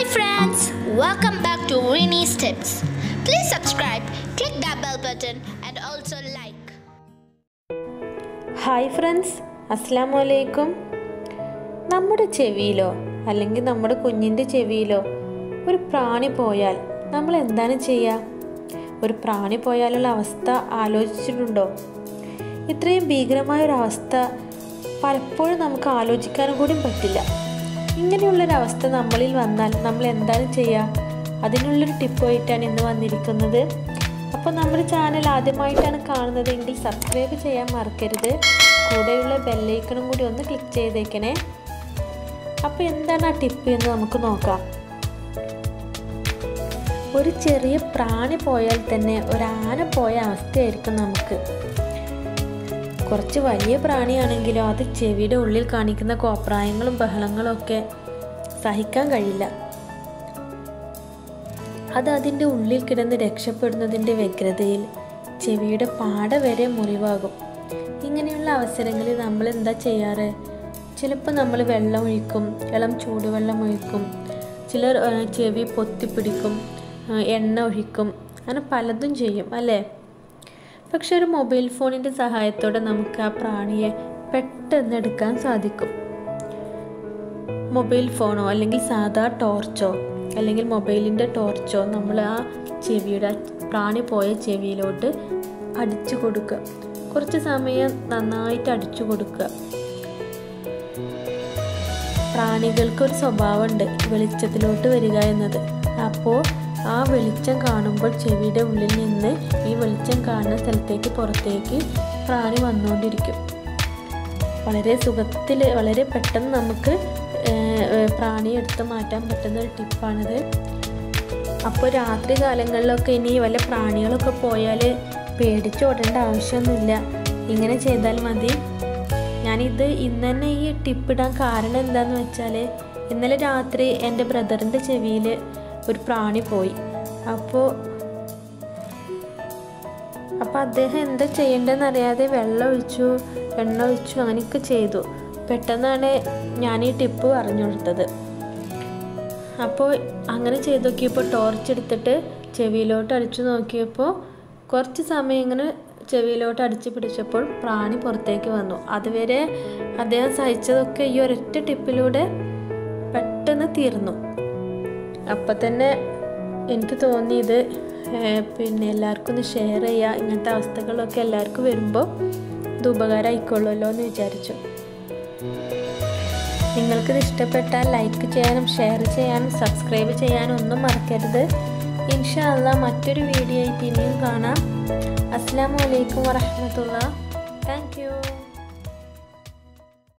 Hi friends, welcome back to Rini's Tips. Please subscribe, click that bell button and also like. Hi friends അസ്സാം വലൈക്കും നമ്മുടെ ചെവിയിലോ അല്ലെങ്കിൽ നമ്മുടെ കുഞ്ഞിൻ്റെ ചെവിയിലോ ഒരു പ്രാണി പോയാൽ നമ്മൾ എന്താണ് ചെയ്യുക ഒരു പ്രാണി പോയാലുള്ള അവസ്ഥ ആലോചിച്ചിട്ടുണ്ടോ ഇത്രയും ഭീകരമായ ഒരു അവസ്ഥ പലപ്പോഴും നമുക്ക് ആലോചിക്കാനും കൂടി പറ്റില്ല ഇങ്ങനെയുള്ളൊരവസ്ഥ നമ്മളിൽ വന്നാൽ നമ്മൾ എന്താണ് ചെയ്യുക അതിനുള്ളൊരു ടിപ്പായിട്ടാണ് ഇന്ന് വന്നിരിക്കുന്നത് അപ്പോൾ നമ്മുടെ ചാനൽ ആദ്യമായിട്ടാണ് കാണുന്നതെങ്കിൽ സബ്സ്ക്രൈബ് ചെയ്യാൻ മറക്കരുത് കൂടെയുള്ള ബെല്ലൈക്കണും കൂടി ഒന്ന് ക്ലിക്ക് ചെയ്തേക്കണേ അപ്പോൾ എന്താണ് ആ ടിപ്പ് എന്ന് നമുക്ക് നോക്കാം ഒരു ചെറിയ പ്രാണി പോയാൽ തന്നെ ഒരു ആന പോയ അവസ്ഥയായിരിക്കും നമുക്ക് കുറച്ച് വലിയ പ്രാണിയാണെങ്കിലോ അത് ചെവിയുടെ ഉള്ളിൽ കാണിക്കുന്ന കോപ്രായങ്ങളും ബഹളങ്ങളും ഒക്കെ സഹിക്കാൻ കഴിയില്ല അത് അതിൻ്റെ ഉള്ളിൽ കിടന്ന് രക്ഷപ്പെടുന്നതിൻ്റെ വ്യഗ്രതയിൽ ചെവിയുടെ പാട വരെ മുറിവാകും ഇങ്ങനെയുള്ള അവസരങ്ങളിൽ നമ്മൾ എന്താ ചെയ്യാറ് ചിലപ്പോൾ നമ്മൾ വെള്ളം ഒഴിക്കും ഇളം ചൂടുവെള്ളം ഒഴിക്കും ചിലർ ആ, ചെവി പൊത്തിപ്പിടിക്കും ആ, എണ്ണ ഒഴിക്കും അങ്ങനെ പലതും ചെയ്യും അല്ലേ പക്ഷെ ഒരു മൊബൈൽ ഫോണിൻ്റെ സഹായത്തോടെ നമുക്ക് ആ പ്രാണിയെ പെട്ടെന്ന് എടുക്കാൻ സാധിക്കും മൊബൈൽ ഫോണോ അല്ലെങ്കിൽ സാധാ ടോർച്ചോ അല്ലെങ്കിൽ മൊബൈലിൻ്റെ ടോർച്ചോ നമ്മൾ ആ ചെവിയുടെ ആ പ്രാണി പോയ ചെവിയിലോട്ട് അടിച്ചു കൊടുക്കുക കുറച്ച് സമയം നന്നായിട്ട് അടിച്ചു കൊടുക്കുക പ്രാണികൾക്കൊരു സ്വഭാവമുണ്ട് വെളിച്ചത്തിലോട്ട് വരിക എന്നത് അപ്പോൾ ആ വെളിച്ചം കാണുമ്പോൾ ചെവിയുടെ ഉള്ളിൽ നിന്ന് ഈ വെളിച്ചം കാണുന്ന സ്ഥലത്തേക്ക് പുറത്തേക്ക് പ്രാണി വന്നുകൊണ്ടിരിക്കും വളരെ സുഖത്തിൽ വളരെ പെട്ടെന്ന് നമുക്ക് ഏഹ്, ഏഹ്, പ്രാണിയെ എടുത്ത് മാറ്റാൻ പറ്റുന്ന ഒരു ടിപ്പാണിത് അപ്പോൾ രാത്രി കാലങ്ങളിലൊക്കെ ഇനി വല്ല പ്രാണികളൊക്കെ പോയാൽ പേടിച്ചോടേണ്ട ആവശ്യമൊന്നുമില്ല ഇങ്ങനെ ചെയ്താൽ മതി ഞാനിത് ഇന്ന് തന്നെ ഈ ടിപ്പ് ഇടാൻ കാരണം എന്താണെന്ന് വെച്ചാൽ ഇന്നലെ രാത്രി എൻ്റെ ബ്രദറിൻ്റെ ചെവിയിൽ ഒരു പ്രാണി പോയി അപ്പോൾ അപ്പോൾ അദ്ദേഹം എന്താ ചെയ്യേണ്ടതെന്ന് അറിയാതെ വെള്ളം ഒഴിച്ചു എണ്ണ ഒഴിച്ചു അങ്ങനെയൊക്കെ ചെയ്തു പെട്ടെന്നാണ് ഞാൻ ഈ ടിപ്പ് പറഞ്ഞു കൊടുത്തത് അപ്പോൾ അങ്ങനെ ചെയ്ത് നോക്കിയപ്പോൾ ടോർച്ച് എടുത്തിട്ട് ചെവിയിലോട്ട് അടിച്ചു നോക്കിയപ്പോൾ കുറച്ച് സമയം ഇങ്ങനെ ചെവിയിലോട്ട് അടിച്ചു പിടിച്ചപ്പോൾ പ്രാണി പുറത്തേക്ക് വന്നു അതുവരെ അദ്ദേഹം സഹിച്ചതൊക്കെ ഈ ഒരൊറ്റ ടിപ്പിലൂടെ പെട്ടെന്ന് തീർന്നു അപ്പം തന്നെ എനിക്ക് തോന്നിയത് ഏഹ്, പിന്നെ എല്ലാവർക്കും ഒന്ന് ഷെയർ ചെയ്യുക ഇങ്ങനത്തെ അവസ്ഥകളൊക്കെ എല്ലാവർക്കും വരുമ്പോൾ ഇത് ഉപകാരമായിക്കൊള്ളുമല്ലോ എന്ന് വിചാരിച്ചു നിങ്ങൾക്കിത് ഇഷ്ടപ്പെട്ടാൽ ലൈക്ക് ചെയ്യാനും ഷെയർ ചെയ്യാനും സബ്സ്ക്രൈബ് ചെയ്യാനും ഒന്നും മറക്കരുത് ഇൻഷാ അല്ലാ മറ്റൊരു വീഡിയോ ആയിട്ട് ഇനിയും കാണാം അസ്സാം വലൈക്കും വറഹമത്തുള്ള താങ്ക് യു